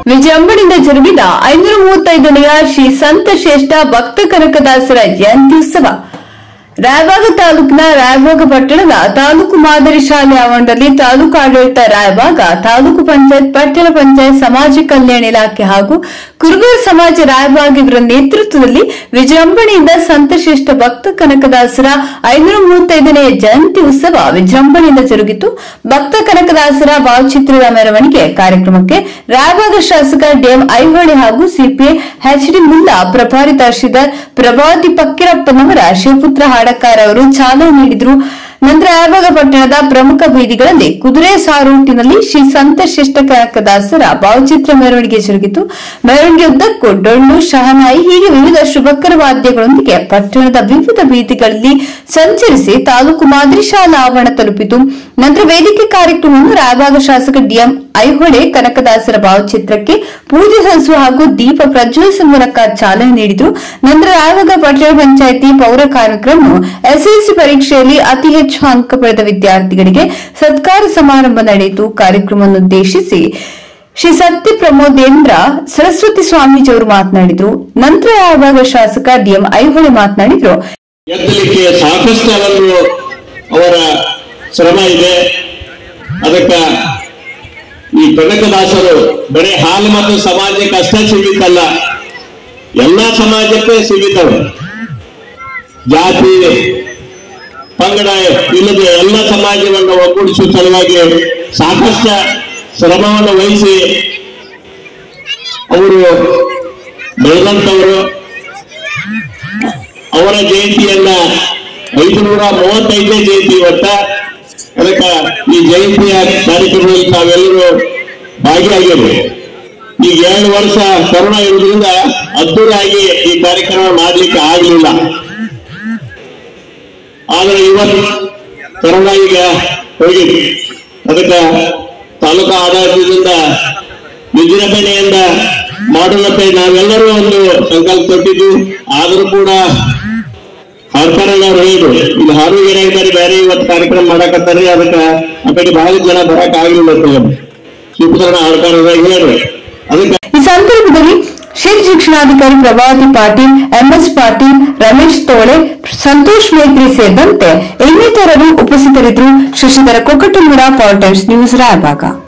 ವಿಜೃಂಭಣೆಯಿಂದ ಜರುಗಿದ ಐನೂರ ಮೂವತ್ತೈದನೆಯ ಶ್ರೀ ಸಂತ ಶ್ರೇಷ್ಠ ಭಕ್ತ ಕನಕದಾಸರ ಜಯಂತಿ ಉತ್ಸವ ರಾಯಬಾಗ ತಾಲೂಕಿನ ರಾಯಬಾಗ ಪಟ್ಟಣದ ತಾಲೂಕು ಮಾದರಿ ಶಾಲೆ ಆವರಣದಲ್ಲಿ ತಾಲೂಕು ಆಡಳಿತ ರಾಯಬಾಗ ತಾಲೂಕು ಪಂಚಾಯತ್ ಪಟ್ಟಣ ಪಂಚಾಯತ್ ಸಮಾಜ ಕಲ್ಯಾಣ ಇಲಾಖೆ ಹಾಗೂ ಕುರುಬರ ಸಮಾಜ ರಾಯಬಾಗ ಇವರ ನೇತೃತ್ವದಲ್ಲಿ ವಿಜೃಂಭಣೆಯಿಂದ ಸಂತಶ್ರೇಷ್ಠ ಭಕ್ತ ಕನಕದಾಸರ ಐನೂರ ಮೂವತ್ತೈದನೆಯ ಜಯಂತಿ ಉತ್ಸವ ವಿಜೃಂಭಣೆಯಿಂದ ಜರುಗಿತು ಭಕ್ತ ಕನಕದಾಸರ ಭಾವಚಿತ್ರದ ಮೆರವಣಿಗೆ ಕಾರ್ಯಕ್ರಮಕ್ಕೆ ರಾಯಬಾಗ ಶಾಸಕ ಡಿಎಂ ಐಹೊಳೆ ಹಾಗೂ ಸಿಪಿಐ ಎಚ್ಡಿ ಮುಲ್ಲಾ ಪ್ರಭಾರಿ ತಹಶೀಲ್ದಾರ್ ಪ್ರಭಾವತಿ ಫಕ್ಕೀರಪ್ಪನವರ ಶಿವಪುತ್ರ ಹಾಡಕಾರ ಅವರು ಚಾಲನೆ ನೀಡಿದರು ನಂತರ ರಾಯಬಾಗ ಪಟ್ಟಣದ ಪ್ರಮುಖ ಬೀದಿಗಳಲ್ಲಿ ಕುದುರೆ ಸಾರೂಟಿನಲ್ಲಿ ಶ್ರೀ ಸಂತ ಶ್ರೇಷ್ಠ ಕನಕದಾಸರ ಭಾವಚಿತ್ರ ಮೆರವಣಿಗೆ ಜರುಗಿತು ಮೆರವಣಿಗೆ ಉದ್ದಕ್ಕೂ ಡೊಳ್ಳು ಶಹನಾಯಿ ಹೀಗೆ ವಿವಿಧ ಶುಭಕರ ವಾದ್ಯಗಳೊಂದಿಗೆ ಪಟ್ಟಣದ ವಿವಿಧ ಬೀದಿಗಳಲ್ಲಿ ಸಂಚರಿಸಿ ತಾಲೂಕು ಮಾದರಿ ಶಾಲಾ ಆವರಣ ತಲುಪಿತು ನಂತರ ವೇದಿಕೆ ಕಾರ್ಯಕ್ರಮವನ್ನು ರಾಯಬಾಗ ಶಾಸಕ ಡಿಎಂ ಐಹೊಳೆ ಕನಕದಾಸರ ಭಾವಚಿತ್ರಕ್ಕೆ ಪೂಜೆ ಸಲ್ಲಿಸುವ ಹಾಗೂ ದೀಪ ಪ್ರಜ್ವಲಿಸುವ ಮೂಲಕ ಚಾಲನೆ ನೀಡಿದರು ನಂತರ ರಾಯಬಾಗ ಪಟ್ಟಣ ಪಂಚಾಯಿತಿ ಪೌರ ಕಾರ್ಯಕ್ರಮ ಎಸ್ಎಲ್ಸಿ ಪರೀಕ್ಷೆಯಲ್ಲಿ ಅತಿ ಹೆಚ್ಚು ಅಂಕ ಪಡೆದ ವಿದ್ಯಾರ್ಥಿಗಳಿಗೆ ಸತ್ಕಾರ ಸಮಾರಂಭ ನಡೆಯಿತು ಕಾರ್ಯಕ್ರಮವನ್ನು ಉದ್ದೇಶಿಸಿ ಶ್ರೀ ಸತ್ಯ ಪ್ರಮೋದೇಂದ್ರ ಸರಸ್ವತಿ ಸ್ವಾಮೀಜಿ ಅವರು ಮಾತನಾಡಿದರು ನಂತರ ರಾಯಬಾಗ ಶಾಸಕ ಡಿಎಂ ಐಹೊಳೆ ಮಾತನಾಡಿದರು ಎತ್ತಲಿಕ್ಕೆ ಸಾಕಷ್ಟು ಅವನು ಅವರ ಶ್ರಮ ಇದೆ ಅದಕ್ಕ ಈ ಕನಕದಾಸರು ಬರೀ ಹಾಲು ಮತ್ತು ಸಮಾಜಕ್ಕೆ ಅಷ್ಟೇ ಸೀಮಿತ ಅಲ್ಲ ಎಲ್ಲಾ ಸಮಾಜಕ್ಕೆ ಸೀಮಿತವು ಜಾತಿ ಪಂಗಡ ಇಲ್ಲದೆ ಎಲ್ಲ ಸಮಾಜವನ್ನು ಒಗ್ಗೂಡಿಸುವ ಸಲುವಾಗಿ ಸಾಕಷ್ಟು ಶ್ರಮವನ್ನು ವಹಿಸಿ ಅವರು ಬೆಳೆದಂತವರು ಅವರ ಜಯಂತಿಯನ್ನ ಐದುನೂರ ಮೂವತ್ತೈದನೇ ಜಯಂತಿ ಇವತ್ತ ಅದಕ್ಕ ಈ ಜಯಂತಿಯ ಕಾರ್ಯಕ್ರಮದಲ್ಲಿ ತಾವೆಲ್ಲರೂ ಭಾಗಿಯಾಗಿರು ಈಗ ಎರಡು ವರ್ಷ ಕೊರೋನಾ ಇರೋದ್ರಿಂದ ಅದ್ದೂರಿಯಾಗಿ ಈ ಕಾರ್ಯಕ್ರಮ ಮಾಡ್ಲಿಕ್ಕೆ ಆಗಲಿಲ್ಲ ಆದ್ರೆ ಇವತ್ತು ಕೊರೋನಾ ಈಗ ಹೋಗಿದೆ ಅದಕ್ಕ ತಾಲೂಕಾ ಆಡಳಿತದಿಂದ ವಿಜೃಂಭಣೆಯಿಂದ ಮಾಡೋಣಕ್ಕೆ ನಾವೆಲ್ಲರೂ ಒಂದು ಸಂಕಲ್ಪ ಕೊಟ್ಟಿದ್ವಿ ಆದರೂ ಕೂಡ ಹಾಡ್ತಾರಲ್ಲ ಅವ್ರು ಹೇಳಿದ್ರು ಇಲ್ಲಿ ಹಾರು ಏನಾಗಿದ್ದಾರೆ ಬೇರೆ ಇವತ್ತು ಕಾರ್ಯಕ್ರಮ ಮಾಡಕತ್ತಾರೆ ಅದಕ್ಕ ಆ ಕಡೆ ಬಹಳ ಜನ ಬರಕ್ ಆಗಿಲ್ಲ ಶಿವಪುತ್ರನ ಹಾಡ್ತಾರ ಹೇಳ್ರಿ ಅದಕ್ಕೆ ಈ ಸಂದರ್ಭದಲ್ಲಿ ಕ್ಷೇತ್ರ ಶಿಕ್ಷಣಾಧಿಕಾರಿ ಪ್ರಭಾವತಿ ಪಾಟೀಲ್ ಎಂಎಸ್ ಪಾಟೀಲ್ ರಮೇಶ್ ತೋಳೆ ಸಂತೋಷ್ ಮೇತ್ರಿ ಸೇರಿದಂತೆ ಇನ್ನಿತರರು ಉಪಸ್ಥಿತರಿದ್ದರು Shashidhara Kokkatamuda power times news Raybag